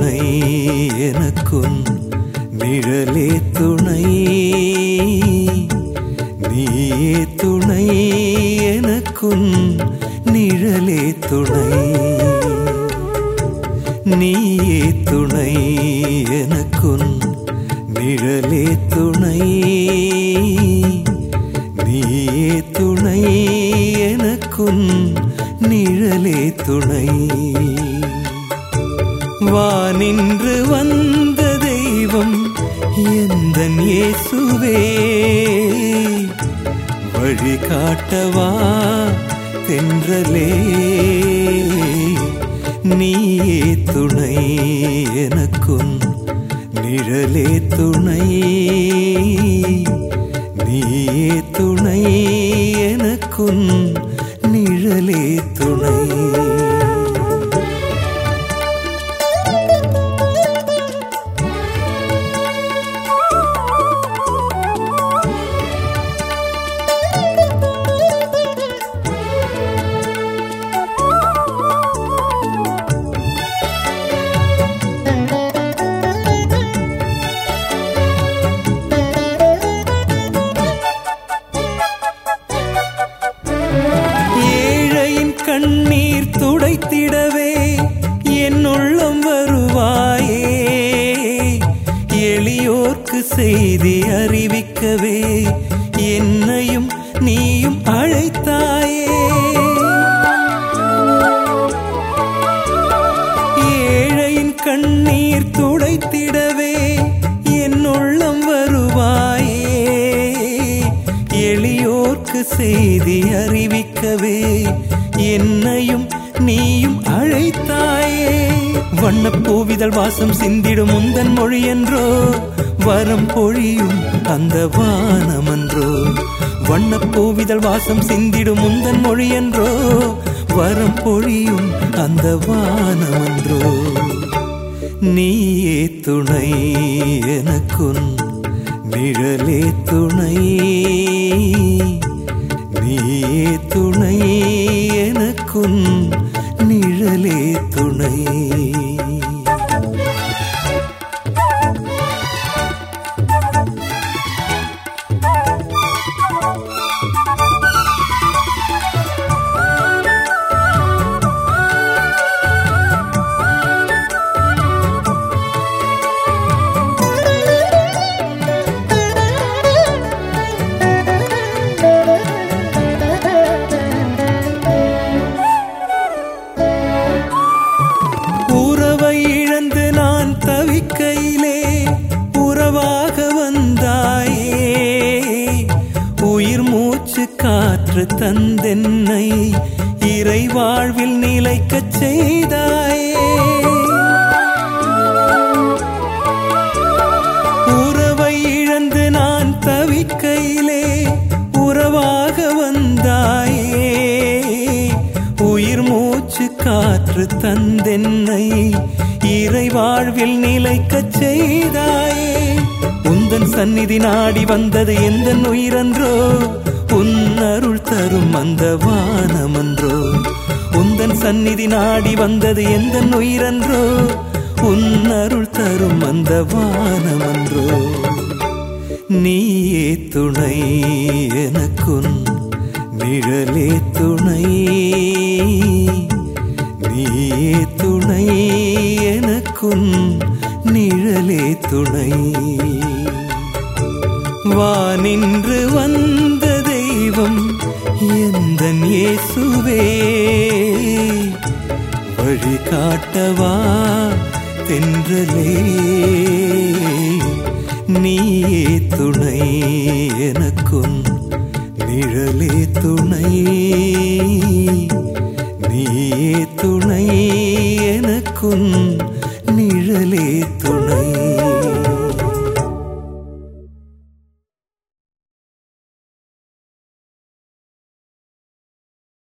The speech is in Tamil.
துணை எனக்குன் நிழலே துணை நீயே துணை எனக்குன் நிழலே துணை நீயே துணை எனக்குன் நிழலே துணை நீயே துணை எனக்குன் நிழலே துணை வானின்று வந்த தெய்வம் எந்தன் இயேசுவே வழி காட்டவா தென்றலே நீயே துணை எனக்குன் நிழலே துணை நீயே துணை எனக்குன் நிழலே துணை ஏழையின் கண்ணீர் துடைத்திடவே என் உள்ளம் வருவாயே எளியோர்க்கு செய்தி அறிவிக்கவே என்னையும் நீயும் அழைத்தாயே ஏழையின் கண்ணீர் துடைத்திடவே என் உள்ளம் வருவாயே எளியோர்க்கு செய்தி அறிவிக்கவே என்னையும் நீயும் அழைத்தாயே வண்ணப் பூவிதழ் வாசம் சிந்திடும் முந்தன் மொழி என்றோ வரம் பொழியும் அந்த வானமன்றோ வண்ணப் பூவிதழ் வாசம் சிந்திடும் முந்தன் மொழி என்றோ வரம் பொழியும் அந்த வானமன்றோ நீயே துணை எனக்குன் நிழலே துணை நீயே துணை எனக்குன் நிழலே துணை உறவை இழந்து நான் தவிக்கையிலே உறவாக வந்தாயே உயிர் மூச்சு காற்று தந்தென்னை இறை வாழ்வில் நிலைக்கச் செய்தாயே உறவை இழந்து நான் தவிக்கையிலே உறவாக வந்தாயே உயிர் மூச்சு காற்று தந்தென்னை இறை வாழ்வில் நிலைக்கச் செய்தாயே உந்தன் சந்நிதி நாடி வந்தது எந்த உயிரன்றோ உன் அருள் தரும் அந்த வானமன்றோ உந்தன் சந்நிதி நாடி வந்தது எந்த உயிரன்றோ உன் அருள் தரும் அந்த வானமன்றோ நீயே துணை எனக்குன் நிழலே துணை நீயே துணை எனக்குன் நிழலே துணை வானின்று வந்த தெய்வம் எந்தன் இயேசுவே வழி காட்டவா தென்றலே நீயே துணை எனக்குன் நிழலே துணை நீயே துணை எனக்குன் நிழலே துணை